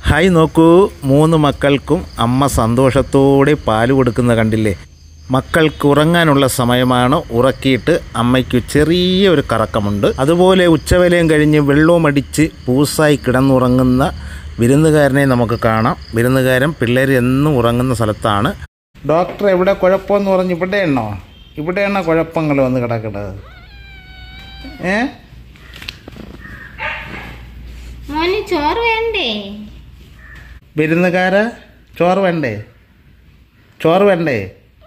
hi നോക്കൂ മൂന്ന് മക്കൾക്കും അമ്മ സന്തോഷത്തോടെ പാല് കൊടുക്കുന്ന കണ്ടില്ലേ മക്കൾക്ക് ഉറങ്ങാനുള്ള സമയമാണ് ഉറക്കിയിട്ട് അമ്മയ്ക്ക് ചെറിയ ഒരു കറക്കമുണ്ട് അതുപോലെ ഉച്ചവലയം കഴിഞ്ഞ് വെള്ളവും അടിച്ച് പൂസായി കിടന്നുറങ്ങുന്ന വിരുന്നുകാരനെ നമുക്ക് കാണാം വിരുന്നുകാരൻ പിള്ളേർ എന്നും ഉറങ്ങുന്ന സ്ഥലത്താണ് ഡോക്ടർ എവിടെ കുഴപ്പമെന്ന് പറഞ്ഞ് ഇവിടെയാണോ ഇവിടെയാണോ കുഴപ്പങ്ങൾ വന്ന് കിടക്കുന്നത് ഏ മോന് ചോറ് വേണ്ടേ വിരുന്നുകാര ചോറ് വേണ്ടേ ചോറ് വേണ്ടേ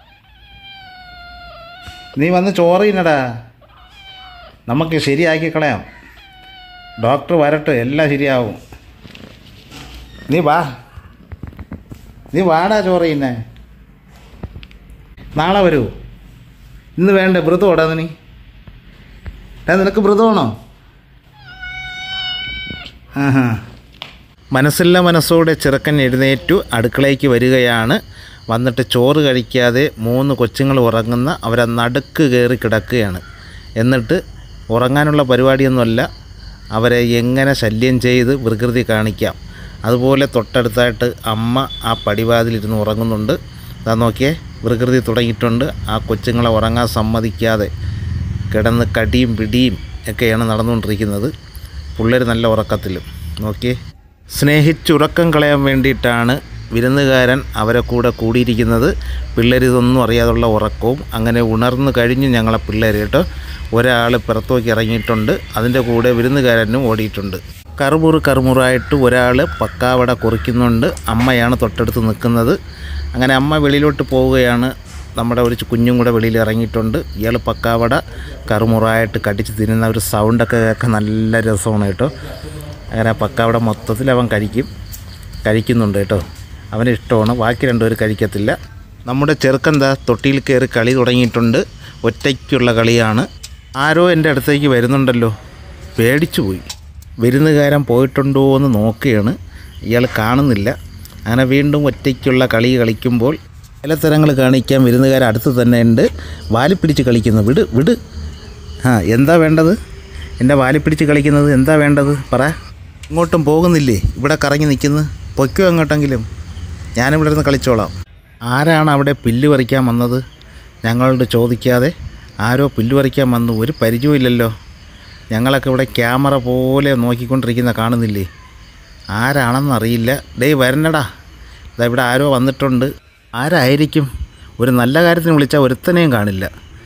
നീ വന്ന് ചോറ് തിന്നടാ നമുക്ക് ശരിയാക്കി കളയാം ഡോക്ടർ വരട്ടെ എല്ലാം ശരിയാവും നീ വാ നീ വാടാ ചോറ് തിന്നെ നാളെ വരൂ ഇന്ന് വേണ്ടേ വ്രതം നീ ഏ നിനക്ക് വ്രതമാണോ ആഹാ മനസ്സില്ല മനസ്സോടെ ചെറുക്കൻ എഴുന്നേറ്റു അടുക്കളയ്ക്ക് വരികയാണ് വന്നിട്ട് ചോറ് കഴിക്കാതെ മൂന്ന് കൊച്ചുങ്ങൾ ഉറങ്ങുന്ന അവരെ നടുക്ക് കയറി കിടക്കുകയാണ് എന്നിട്ട് ഉറങ്ങാനുള്ള പരിപാടിയൊന്നുമല്ല അവരെ എങ്ങനെ ശല്യം ചെയ്ത് വികൃതി കാണിക്കാം അതുപോലെ തൊട്ടടുത്തായിട്ട് അമ്മ ആ പടിവാതിലിരുന്ന് ഉറങ്ങുന്നുണ്ട് അതാ നോക്കിയേ വികൃതി തുടങ്ങിയിട്ടുണ്ട് ആ കൊച്ചുങ്ങളെ ഉറങ്ങാൻ സമ്മതിക്കാതെ കിടന്ന് കടിയും പിടിയും ഒക്കെയാണ് നടന്നുകൊണ്ടിരിക്കുന്നത് പിള്ളേർ നല്ല ഉറക്കത്തിലും നോക്കിയേ സ്നേഹിച്ചുറക്കം കളയാൻ വേണ്ടിയിട്ടാണ് വിരുന്നുകാരൻ അവരെ കൂടെ കൂടിയിരിക്കുന്നത് പിള്ളേർ ഇതൊന്നും അറിയാതുള്ള ഉറക്കവും അങ്ങനെ ഉണർന്നു കഴിഞ്ഞു ഞങ്ങളെ പിള്ളേർ കേട്ടോ ഒരാൾ പുറത്തേക്ക് ഇറങ്ങിയിട്ടുണ്ട് അതിൻ്റെ കൂടെ വിരുന്നുകാരനും ഓടിയിട്ടുണ്ട് കറുമുറ് കറുമുറായിട്ട് ഒരാൾ പക്കാവട കുറിക്കുന്നുണ്ട് അമ്മയാണ് തൊട്ടടുത്ത് നിൽക്കുന്നത് അങ്ങനെ അമ്മ വെളിയിലോട്ട് പോവുകയാണ് നമ്മുടെ ഒരു കുഞ്ഞും കൂടെ വെളിയിൽ ഇറങ്ങിയിട്ടുണ്ട് ഇയാൾ പക്കാവട കറുമുറായിട്ട് കടിച്ച് തിന്നുന്ന ഒരു സൗണ്ടൊക്കെ കേൾക്കാൻ നല്ല രസമാണ് കേട്ടോ അങ്ങനെ പക്കാവട മൊത്തത്തിൽ അവൻ കഴിക്കും കഴിക്കുന്നുണ്ട് കേട്ടോ അവന് ഇഷ്ടമാണ് ബാക്കി രണ്ടുപേർ കഴിക്കത്തില്ല നമ്മുടെ ചെറുക്കന്താ തൊട്ടിയിൽ കയറി കളി തുടങ്ങിയിട്ടുണ്ട് ഒറ്റയ്ക്കുള്ള കളിയാണ് ആരോ എൻ്റെ അടുത്തേക്ക് വരുന്നുണ്ടല്ലോ പേടിച്ചു പോയി വിരുന്നുകാരൻ പോയിട്ടുണ്ടോ എന്ന് നോക്കുകയാണ് ഇയാൾ കാണുന്നില്ല അങ്ങനെ വീണ്ടും ഒറ്റയ്ക്കുള്ള കളി കളിക്കുമ്പോൾ ഇലത്തരങ്ങൾ കാണിക്കാൻ വിരുന്നുകാരൻ അടുത്ത് തന്നെ ഉണ്ട് വാലിപ്പിടിച്ച് കളിക്കുന്നു വിട് വിട് ആ എന്താ വേണ്ടത് എൻ്റെ വാലിപ്പിടിച്ച് കളിക്കുന്നത് എന്താ വേണ്ടത് പറ ഇങ്ങോട്ടും പോകുന്നില്ലേ ഇവിടെ കറങ്ങി നിൽക്കുന്നു പൊയ്ക്കോ അങ്ങോട്ടെങ്കിലും ഞാനിവിടെ ഇരുന്ന് കളിച്ചോളാം ആരാണ് അവിടെ പില്ല് പറിക്കാൻ വന്നത് ഞങ്ങളോട് ചോദിക്കാതെ ആരോ പില്ല് പറിക്കാൻ വന്നു ഒരു പരിചയമില്ലല്ലോ ഞങ്ങളൊക്കെ ഇവിടെ ക്യാമറ പോലെ നോക്കിക്കൊണ്ടിരിക്കുന്ന കാണുന്നില്ലേ ആരാണെന്നറിയില്ല ഡേയ് വരണടാ ഇതാ ഇവിടെ ആരോ വന്നിട്ടുണ്ട് ആരായിരിക്കും ഒരു നല്ല കാര്യത്തിന് വിളിച്ചാൽ ഒരുത്തനെയും കാണില്ല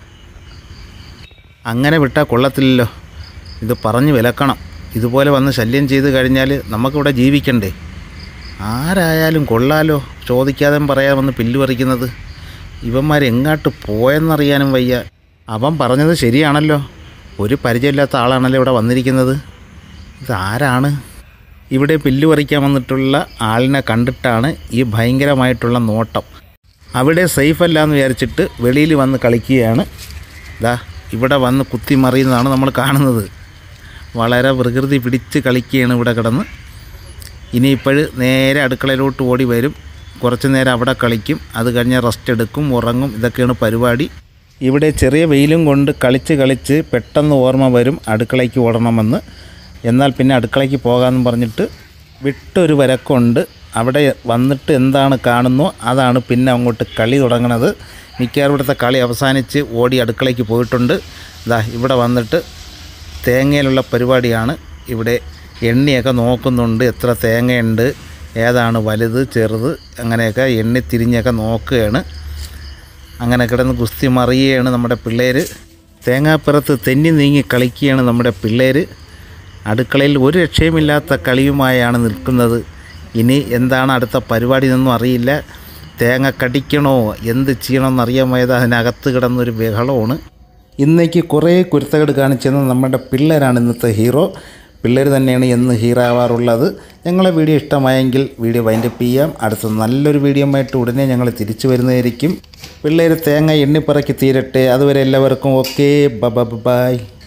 അങ്ങനെ വിട്ടാൽ കൊള്ളത്തില്ലല്ലോ ഇത് പറഞ്ഞു വിലക്കണം ഇതുപോലെ വന്ന് ശല്യം ചെയ്ത് കഴിഞ്ഞാൽ നമുക്കിവിടെ ജീവിക്കണ്ടേ ആരായാലും കൊള്ളാലോ ചോദിക്കാതെ പറയാതെ വന്ന് പില്ല് പറിക്കുന്നത് ഇവന്മാർ എങ്ങാട്ട് പോയെന്നറിയാനും വയ്യ അവൻ പറഞ്ഞത് ശരിയാണല്ലോ ഒരു പരിചയമില്ലാത്ത ആളാണല്ലോ ഇവിടെ വന്നിരിക്കുന്നത് ഇതാരാണ് ഇവിടെ പില്ല് പറിക്കാൻ വന്നിട്ടുള്ള ആളിനെ കണ്ടിട്ടാണ് ഈ ഭയങ്കരമായിട്ടുള്ള നോട്ടം അവിടെ സേഫ് അല്ല എന്ന് വിചാരിച്ചിട്ട് വെളിയിൽ വന്ന് കളിക്കുകയാണ് ദാ ഇവിടെ വന്ന് കുത്തിമറിയുന്നതാണ് നമ്മൾ കാണുന്നത് വളരെ വികൃതി പിടിച്ച് കളിക്കുകയാണ് ഇവിടെ കിടന്ന് ഇനിയിപ്പോൾ നേരെ അടുക്കളയിലോട്ട് ഓടി വരും കുറച്ച് നേരം അവിടെ കളിക്കും അത് കഴിഞ്ഞ് റെസ്റ്റ് എടുക്കും ഉറങ്ങും ഇതൊക്കെയാണ് പരിപാടി ഇവിടെ ചെറിയ വെയിലും കൊണ്ട് കളിച്ച് കളിച്ച് പെട്ടെന്ന് ഓർമ്മ വരും അടുക്കളയ്ക്ക് ഓടണമെന്ന് എന്നാൽ പിന്നെ അടുക്കളയ്ക്ക് പോകാമെന്ന് പറഞ്ഞിട്ട് വിട്ടൊരു വരക്കുണ്ട് അവിടെ വന്നിട്ട് എന്താണ് കാണുന്നോ അതാണ് പിന്നെ അങ്ങോട്ട് കളി തുടങ്ങണത് മിക്കവാറും ഇവിടുത്തെ കളി അവസാനിച്ച് ഓടി അടുക്കളയ്ക്ക് പോയിട്ടുണ്ട് ഇതാ ഇവിടെ വന്നിട്ട് തേങ്ങയിലുള്ള പരിപാടിയാണ് ഇവിടെ എണ്ണിയൊക്കെ നോക്കുന്നുണ്ട് എത്ര തേങ്ങയുണ്ട് ഏതാണ് വലുത് ചെറുത് അങ്ങനെയൊക്കെ എണ്ണി തിരിഞ്ഞൊക്കെ നോക്കുകയാണ് അങ്ങനെ കിടന്ന് കുസ്തി മറിയുകയാണ് നമ്മുടെ പിള്ളേർ തേങ്ങാപ്പുറത്ത് തെന്നി നീങ്ങി കളിക്കുകയാണ് നമ്മുടെ പിള്ളേർ അടുക്കളയിൽ ഒരു രക്ഷയുമില്ലാത്ത കളിയുമായാണ് നിൽക്കുന്നത് ഇനി എന്താണ് അടുത്ത പരിപാടി എന്നൊന്നും അറിയില്ല തേങ്ങ കടിക്കണോ എന്ത് ചെയ്യണമെന്ന് അറിയാൻ വയ്യാതെ അതിനകത്ത് കിടന്നൊരു ബഹളമാണ് ഇന്നേക്ക് കുറേ കുരുത്തകേട് കാണിച്ചെന്ന് നമ്മുടെ പിള്ളേരാണ് ഇന്നത്തെ ഹീറോ പിള്ളേർ തന്നെയാണ് എന്ന് ഹീറോ ആവാറുള്ളത് ഞങ്ങളെ വീഡിയോ ഇഷ്ടമായെങ്കിൽ വീഡിയോ വൈൻഡപ്പ് ചെയ്യാം അടുത്ത നല്ലൊരു വീഡിയോ ആയിട്ട് ഉടനെ ഞങ്ങൾ തിരിച്ചു വരുന്നതായിരിക്കും പിള്ളേർ തേങ്ങ എണ്ണിപ്പറക്കി തീരട്ടെ അതുവരെ എല്ലാവർക്കും ഓക്കെ ബ ബ ബ ബൈ